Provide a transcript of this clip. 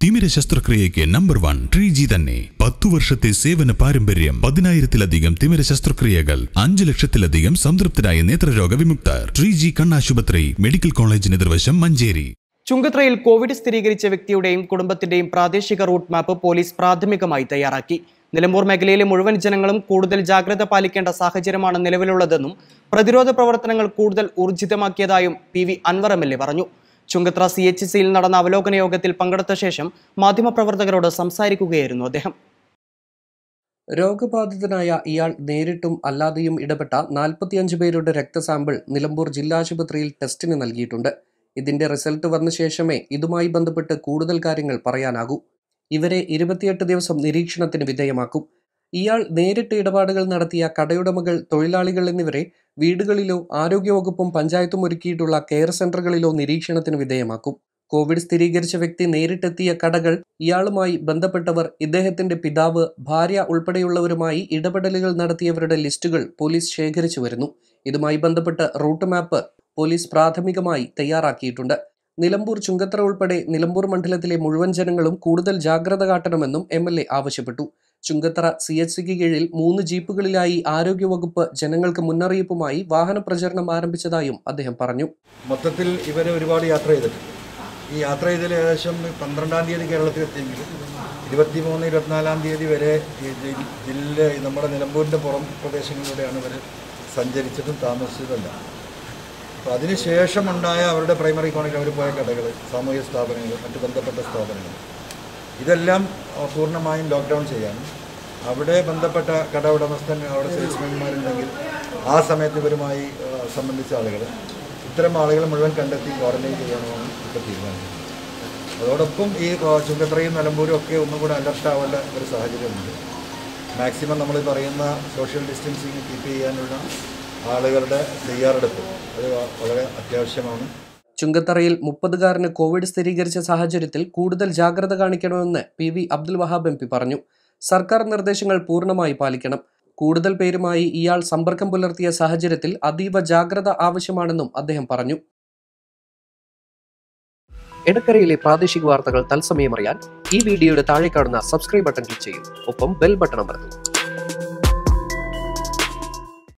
തിമിര ശസ്ത്രക്രിയയ്ക്ക് number one tree G തന്നെ പത്തു വർഷത്തെ സേവന പാരമ്പര്യം പതിനായിരത്തിലധികം തിമിര ശസ്ത്രക്രിയകൾ അഞ്ചു ലക്ഷത്തിലധികം സംതൃപ്തരായ നേത്രരോഗ വിമുക്തർ ട്രീ ജി കണ്ണാശുപത്രി മെഡിക്കൽ കോളേജിന് എതിർവശം മഞ്ചേരി ചുങ്കത്രയിൽ കോവിഡ് സ്ഥിരീകരിച്ച വ്യക്തിയുടെയും കുടുംബത്തിന്റെയും പ്രാദേശിക റൂട്ട് മാപ്പ് പോലീസ് പ്രാഥമികമായി തയ്യാറാക്കി നിലമ്പൂർ മേഖലയിലെ മുഴുവൻ ജനങ്ങളും കൂടുതൽ ജാഗ്രത പാലിക്കേണ്ട സാഹചര്യമാണ് നിലവിലുള്ളതെന്നും പ്രതിരോധ പ്രവർത്തനങ്ങൾ കൂടുതൽ ഊർജിതമാക്കിയതായും P V Anvar M L A പറഞ്ഞു ചുങ്കത്ര സി എച്ച് സിയിൽ നടന്ന അവലോകന യോഗത്തിൽ പങ്കെടുത്ത ശേഷം മാധ്യമപ്രവർത്തകരോട് സംസാരിക്കുകയായിരുന്നു അദ്ദേഹം രോഗബാധിതനായ ഇയാൾ നേരിട്ടും അല്ലാതെയും ഇടപെട്ട നാൽപ്പത്തിയഞ്ച് പേരുടെ രക്തസാമ്പിൾ നിലമ്പൂർ ജില്ലാ ആശുപത്രിയിൽ ടെസ്റ്റിന് നൽകിയിട്ടുണ്ട് ഇതിന്റെ റിസൾട്ട് വന്ന ശേഷമേ ഇതുമായി ബന്ധപ്പെട്ട് കൂടുതൽ കാര്യങ്ങൾ പറയാനാകൂ ഇവരെ ഇരുപത്തിയെട്ട് ദിവസം നിരീക്ഷണത്തിന് വിധേയമാക്കും ഇയാൾ നേരിട്ട് ഇടപാടുകൾ നടത്തിയ കടയുടമകൾ തൊഴിലാളികൾ എന്നിവരെ വീടുകളിലോ ആരോഗ്യവകുപ്പും പഞ്ചായത്തും ഒരുക്കിയിട്ടുള്ള കെയർ സെന്ററുകളിലോ നിരീക്ഷണത്തിന് വിധേയമാക്കും കോവിഡ് സ്ഥിരീകരിച്ച വ്യക്തി നേരിട്ടെത്തിയ കടകൾ ഇയാളുമായി ബന്ധപ്പെട്ടവർ ഇദ്ദേഹത്തിന്റെ പിതാവ് ഭാര്യ ഉൾപ്പെടെയുള്ളവരുമായി ഇടപെടലുകൾ നടത്തിയവരുടെ ലിസ്റ്റുകൾ പോലീസ് ശേഖരിച്ചു വരുന്നു ഇതുമായി ബന്ധപ്പെട്ട് റൂട്ട് മാപ്പ് പോലീസ് പ്രാഥമികമായി തയ്യാറാക്കിയിട്ടുണ്ട് നിലമ്പൂർ ചുങ്കത്തറ ഉൾപ്പെടെ നിലമ്പൂർ മണ്ഡലത്തിലെ മുഴുവൻ ജനങ്ങളും കൂടുതൽ ജാഗ്രത കാട്ടണമെന്നും എം എൽ എ ആവശ്യപ്പെട്ടു ചുങ്കത്തറ സി എച്ച് സിക്ക് കീഴിൽ മൂന്ന് ജീപ്പുകളിലായി ആരോഗ്യവകുപ്പ് ജനങ്ങൾക്ക് മുന്നറിയിപ്പുമായി വാഹന പ്രചരണം ആരംഭിച്ചതായും അദ്ദേഹം പറഞ്ഞു മൊത്തത്തിൽ ഇവർ ഒരുപാട് യാത്ര ചെയ്തിട്ടുണ്ട് ഈ യാത്ര ചെയ്തതിൽ ഏകദേശം പന്ത്രണ്ടാം തീയതി കേരളത്തിൽ എത്തിയെങ്കിൽ ഇരുപത്തി മൂന്ന് ഇരുപത്തിനാലാം തീയതി വരെ ഈ ജി- ജില്ല നമ്മുടെ നിലമ്പൂരിൻ്റെ പുറം പ്രദേശങ്ങളിലൂടെയാണ് ഇവർ സഞ്ചരിച്ചതും താമസിച്ചതുമല്ല അപ്പോൾ അതിനുശേഷം ഉണ്ടായ അവരുടെ പ്രൈമറി കോണിൽ അവർ പോയ കടകൾ സാമൂഹിക സ്ഥാപനങ്ങൾ മറ്റ് ബന്ധപ്പെട്ട സ്ഥാപനങ്ങൾ ഇതെല്ലാം ആ, പൂർണ്ണമായും ലോക്ക്ഡൗൺ ചെയ്യാനും അവിടെ ബന്ധപ്പെട്ട കട ഉടമസ്ഥൻ അവിടെ സെയിൽസ്മാൻമാരുണ്ടെങ്കിൽ ആ സമയത്ത് ഇവരുമായി ആ, സംബന്ധിച്ച ആളുകൾ ഇത്തരം ആളുകൾ മുഴുവൻ കണ്ടെത്തി ക്വാറന്റൈൻ ചെയ്യാനുമാണ് ഇപ്പോൾ തീരുമാനിക്കുന്നത് അതോടൊപ്പം ഈ ആ, ചുങ്കത്രയും നിലമ്പൂരും ഒക്കെ ഒന്നും കൂടെ അലർട്ട് ആവേണ്ട ഒരു സാഹചര്യമുണ്ട് മാക്സിമം നമ്മൾ പറയുന്ന സോഷ്യൽ ഡിസ്റ്റൻസിങ് കീപ്പ് ചെയ്യാനുള്ള ആളുകളുടെ തയ്യാറെടുപ്പ് അത് വളരെ അത്യാവശ്യമാണ് ചുങ്കത്തറയിൽ മുപ്പതുകാരന് കോവിഡ് സ്ഥിരീകരിച്ച സാഹചര്യത്തിൽ കൂടുതൽ ജാഗ്രത കാണിക്കണമെന്ന് P V Abdul Wahab M P പറഞ്ഞു സർക്കാർ നിർദ്ദേശങ്ങൾ പൂർണ്ണമായി പാലിക്കണം കൂടുതൽ പേരുമായി ഇയാൾ സമ്പർക്കം പുലർത്തിയ സാഹചര്യത്തിൽ അതീവ ജാഗ്രത ആവശ്യമാണെന്നും അദ്ദേഹം പറഞ്ഞു എടക്കരയിലെ പ്രാദേശിക വാർത്തകൾ തത്സമയം അറിയാൻ ഈ വീഡിയോയുടെ താഴെ കാണുന്ന സബ്സ്ക്രൈബ് ബട്ടൺ ക്ലിക്ക് ചെയ്യൂ ഒപ്പം ബെൽ ബട്ടൺ അമർത്തും